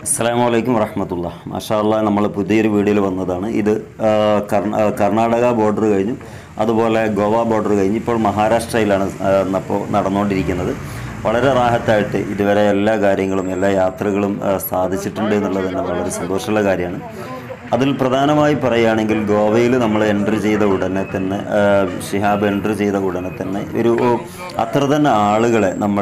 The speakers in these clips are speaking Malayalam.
അസ്സാം വലൈക്കും വറഹമത്തുള്ള മാഷാല്ല നമ്മൾ പുതിയൊരു വീഡിയോയിൽ വന്നതാണ് ഇത് ആ, കർണ- ആ, കർണാടക ബോർഡർ കഴിഞ്ഞു അതുപോലെ ഗോവ ബോർഡർ കഴിഞ്ഞ് ഇപ്പോൾ മഹാരാഷ്ട്രയിലാണ് ഇപ്പോൾ നടന്നുകൊണ്ടിരിക്കുന്നത് വളരെ റാഹത്തായിട്ട് ഇതുവരെ എല്ലാ കാര്യങ്ങളും എല്ലാ യാത്രകളും ആ, സാധിച്ചിട്ടുണ്ട് എന്നുള്ളത് തന്നെ വളരെ സന്തോഷമുള്ള കാര്യമാണ് അതിൽ പ്രധാനമായി പറയുകയാണെങ്കിൽ ഗോവയിൽ നമ്മൾ എൻട്രി ചെയ്ത ഉടനെ തന്നെ ആ, ഷിഹാബ് എൻട്രി ചെയ്ത ഉടനെ തന്നെ ഒരു അത്ര തന്നെ ആളുകളെ നമ്മൾ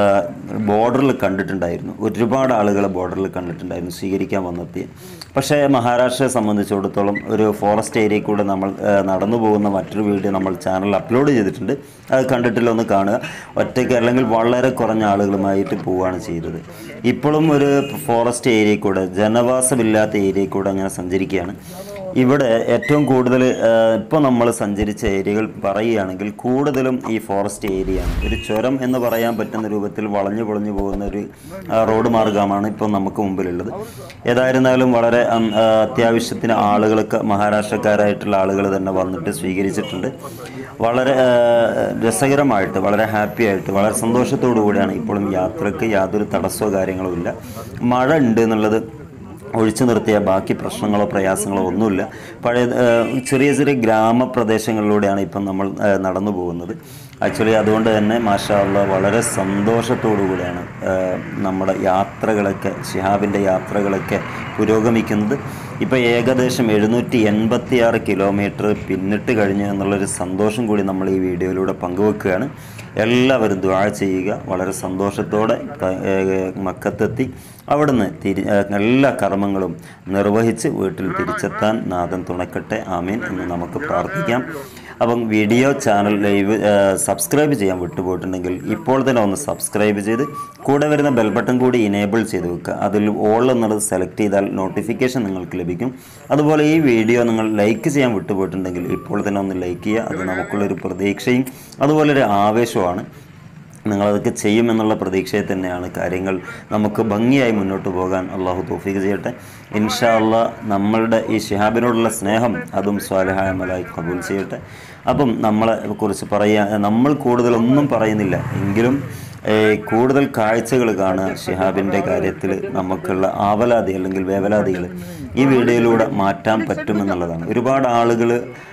ബോർഡറിൽ കണ്ടിട്ടുണ്ടായിരുന്നു ഒരുപാട് ആളുകളെ ബോർഡറിൽ കണ്ടിട്ടുണ്ടായിരുന്നു സ്വീകരിക്കാൻ വന്നെത്തി പക്ഷേ മഹാരാഷ്ട്രയെ സംബന്ധിച്ചിടത്തോളം ഒരു ഫോറസ്റ്റ് ഏരിയയിൽ കൂടെ നമ്മൾ ആ, നടന്നു പോകുന്ന മറ്റൊരു വീഡിയോ നമ്മൾ ചാനലിൽ അപ്ലോഡ് ചെയ്തിട്ടുണ്ട് അത് കണ്ടിട്ടില്ല ഒന്ന് കാണുക ഒറ്റയ്ക്ക് അല്ലെങ്കിൽ വളരെ കുറഞ്ഞ ആളുകളുമായിട്ട് പോവുകയാണ് ചെയ്തത് ഇപ്പോഴും ഒരു ഫോറസ്റ്റ് ഏരിയയിൽ കൂടെ ജനവാസമില്ലാത്ത ഏരിയയിൽ കൂടെ അങ്ങനെ സഞ്ചരിക്കുകയാണ് ഇവിടെ ഏറ്റവും കൂടുതൽ ഇപ്പോൾ നമ്മൾ സഞ്ചരിച്ച ഏരിയകൾ പറയുകയാണെങ്കിൽ കൂടുതലും ഈ ഫോറസ്റ്റ് ഏരിയയാണ് ഒരു ചുരം എന്ന് പറയാൻ പറ്റുന്ന രൂപത്തിൽ വളഞ്ഞു പൊളഞ്ഞു പോകുന്ന ഒരു ആ, റോഡ് മാർഗമാണ് ഇപ്പോൾ നമുക്ക് മുമ്പിലുള്ളത് ഏതായിരുന്നാലും വളരെ ഉം, ആ, അത്യാവശ്യത്തിന് ആളുകളൊക്കെ മഹാരാഷ്ട്രക്കാരായിട്ടുള്ള ആളുകൾ തന്നെ വന്നിട്ട് സ്വീകരിച്ചിട്ടുണ്ട് വളരെ ആ, രസകരമായിട്ട് വളരെ ഹാപ്പി ആയിട്ട് വളരെ സന്തോഷത്തോടു കൂടിയാണ് ഇപ്പോഴും യാത്രയ്ക്ക് യാതൊരു തടസ്സമോ കാര്യങ്ങളോ ഇല്ല മഴ ഉണ്ട് എന്നുള്ളത് ഒഴിച്ചു നിർത്തിയ ബാക്കി പ്രശ്നങ്ങളോ പ്രയാസങ്ങളോ ഒന്നുമില്ല പഴയ ആ, ചെറിയ ചെറിയ ഗ്രാമപ്രദേശങ്ങളിലൂടെയാണ് ഇപ്പം നമ്മൾ ആ, നടന്നു പോകുന്നത് ആക്ച്വലി അതുകൊണ്ട് തന്നെ മാഷാ അള്ളാ വളരെ സന്തോഷത്തോടു കൂടിയാണ് ആ, നമ്മുടെ യാത്രകളൊക്കെ ഷിഹാബിൻ്റെ യാത്രകളൊക്കെ പുരോഗമിക്കുന്നത് ഇപ്പോൾ ഏകദേശം എഴുന്നൂറ്റി എൺപത്തി ആറ് കിലോമീറ്റർ പിന്നിട്ട് കഴിഞ്ഞു എന്നുള്ളൊരു സന്തോഷം കൂടി നമ്മൾ ഈ വീഡിയോയിലൂടെ പങ്കുവെക്കുകയാണ് എല്ലാവരും ദ്വാ ചെയ്യുക വളരെ സന്തോഷത്തോടെ ക- ഏ- മക്കത്തെത്തി അവിടുന്ന് തിരി ഏ, എല്ലാ കർമ്മങ്ങളും നിർവഹിച്ച് വീട്ടിൽ തിരിച്ചെത്താൻ നാഥൻ തുണക്കട്ടെ ആമീൻ എന്ന് നമുക്ക് പ്രാർത്ഥിക്കാം അപ്പം വീഡിയോ ചാനൽ ലൈവ് ഏ, സബ്സ്ക്രൈബ് ചെയ്യാൻ വിട്ടുപോയിട്ടുണ്ടെങ്കിൽ ഇപ്പോൾ തന്നെ ഒന്ന് സബ്സ്ക്രൈബ് ചെയ്ത് കൂടെ വരുന്ന ബെൽ ബട്ടൺ കൂടി ഇനേബിൾ ചെയ്ത് വെക്കുക അതിൽ ഓൾ എന്നുള്ളത് സെലക്ട് ചെയ്താൽ നോട്ടിഫിക്കേഷൻ നിങ്ങൾക്ക് ലഭിക്കും അതുപോലെ ഈ വീഡിയോ നിങ്ങൾ ലൈക്ക് ചെയ്യാൻ വിട്ടുപോയിട്ടുണ്ടെങ്കിൽ ഇപ്പോൾ തന്നെ ഒന്ന് ലൈക്ക് ചെയ്യുക അത് നമുക്കുള്ളൊരു പ്രതീക്ഷയും അതുപോലെ ഒരു ആവേശവുമാണ് നിങ്ങളതൊക്കെ ചെയ്യുമെന്നുള്ള പ്രതീക്ഷയിൽ തന്നെയാണ് കാര്യങ്ങൾ നമുക്ക് ഭംഗിയായി മുന്നോട്ട് പോകാൻ അള്ളാഹു തോഫീക്ക് ചെയ്യട്ടെ ഇൻഷാ അള്ളാ നമ്മളുടെ ഈ ഷിഹാബിനോടുള്ള സ്നേഹം അതും സ്വാലഹായ മലായി കബൂൽ ചെയ്യട്ടെ അപ്പം നമ്മളെ കുറിച്ച് പറയാൻ നമ്മൾ കൂടുതലൊന്നും പറയുന്നില്ല എങ്കിലും ഏഹ്, കൂടുതൽ കാഴ്ചകൾ കാണുക ഷിഹാബിൻ്റെ കാര്യത്തിൽ നമുക്കുള്ള ആവലാതി അല്ലെങ്കിൽ വേവലാതികൾ ഈ വീഡിയോയിലൂടെ മാറ്റാൻ പറ്റുമെന്നുള്ളതാണ് ഒരുപാട് ആളുകൾ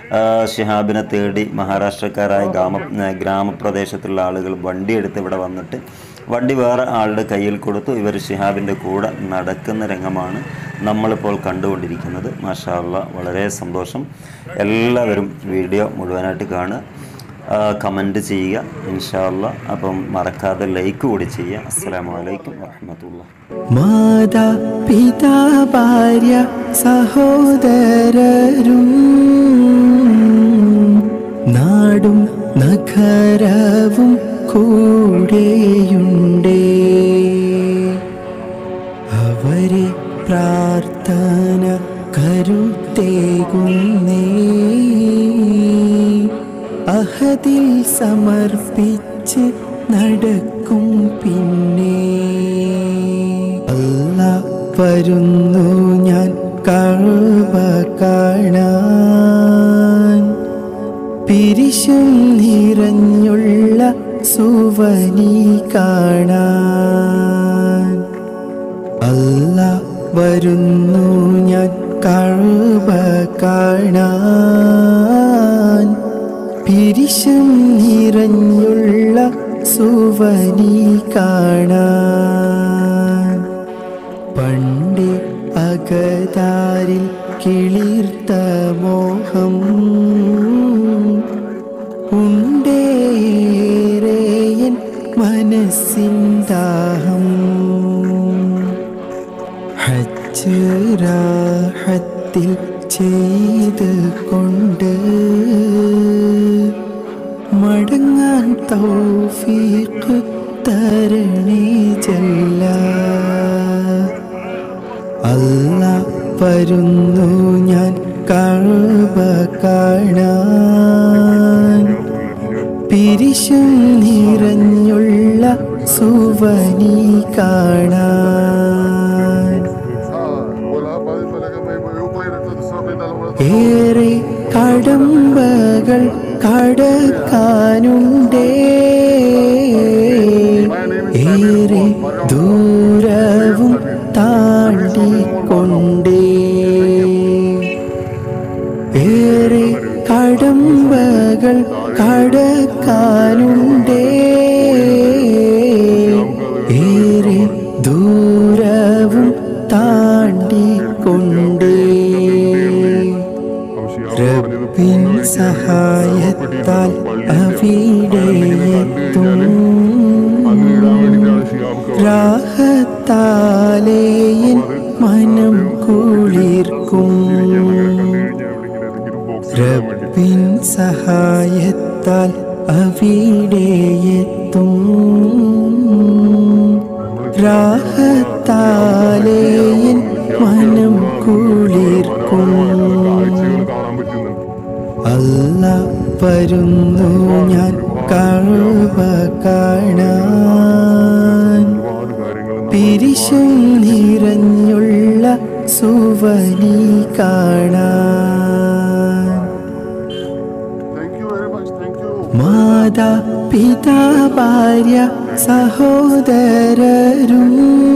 ഷിഹാബിനെ തേടി മഹാരാഷ്ട്രക്കാരായ ഗ്രാമ ഏഹ്, ഗ്രാമപ്രദേശത്തുള്ള ആളുകൾ വണ്ടി എടുത്ത് ഇവിടെ വന്നിട്ട് വണ്ടി വേറെ ആളുടെ കയ്യിൽ കൊടുത്തു ഇവർ ഷിഹാബിൻ്റെ കൂടെ നടക്കുന്ന രംഗമാണ് നമ്മളിപ്പോൾ കണ്ടുകൊണ്ടിരിക്കുന്നത് മാഷാ അള്ളാ വളരെ സന്തോഷം എല്ലാവരും വീഡിയോ മുഴുവനായിട്ട് കാണുക കമൻറ്റ് ചെയ്യുക ഇൻഷാല്ല അപ്പം മറക്കാതെ ലൈക്ക് കൂടി ചെയ്യുക അസ്സാം വലൈക്കും വാഹമത്തുള്ള മാതാ പിതാ ഭാര്യ സഹോദരരും നാടും നഗരവും കൂടെയുണ്ടേ അവരെ പ്രാർത്ഥന കരുത്തേകുന്നേ അഹദിൽ സമർപ്പിച്ച് നടക്കും പിന്നെ അല്ല വരുന്നു ഞാൻ കഴുവ കാണാൻ പിരിശും നിറഞ്ഞുള്ള സുവനി കാണാൻ അല്ല വരുന്നു ഞാൻ കഴുവ കാണാൻ പിരിശും നിറഞ്ഞുള്ള സുവനി കാണാൻ പണ്ട് അകതാരിൽ കിളിർത്ത മോഹം ഉണ്ടേറേയൻ മനസ്സിൻ ദാഹം ഹജ്ജ് രാഹത്തിൽ ചെയ്ത് കൊണ്ട് മടങ്ങാൻ തൗഫീഖ് തരണേ ജല്ല അല്ല വരുന്നു ഞാൻ കഴുവ കാണാൻ പിരിശും നിറഞ്ഞുള്ള സുവനി കാണാൻ ഏറെ കടമ്പകൾ കടക്കാനുണ്ടേ ഏറെ ദൂരവും താ താണ്ടിക്കൊണ്ടേ ഏറെ കടമ്പകൾ കടക്കാനുണ്ടേ ഏറെ ദൂരവും താണ്ടിക്കൊണ്ടേ റബ്ബിൻ സഹായത്താൽ അവിടെ എത്തും രാഹത്താലേയൻ മനം കുളിർക്കും റബ്ബിൻ സഹായത്താൽ അവിടെ എത്തും രാഹത്താലേയൻ മനം കുളിർക്കും അല്ല വരുന്നു ഞാൻ കഴുവ കാണാൻ പിരിശം നിറഞ്ഞുള്ള സുവനി കാണാൻ മാതാ പിതാ ഭാര്യ സഹോദരരും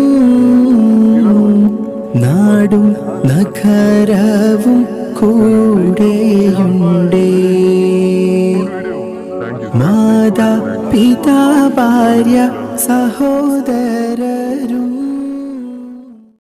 നാടും നഗരവും കൂടെയുണ്ടേ മാതാ പിതാ ഭാര്യ സഹോദരരും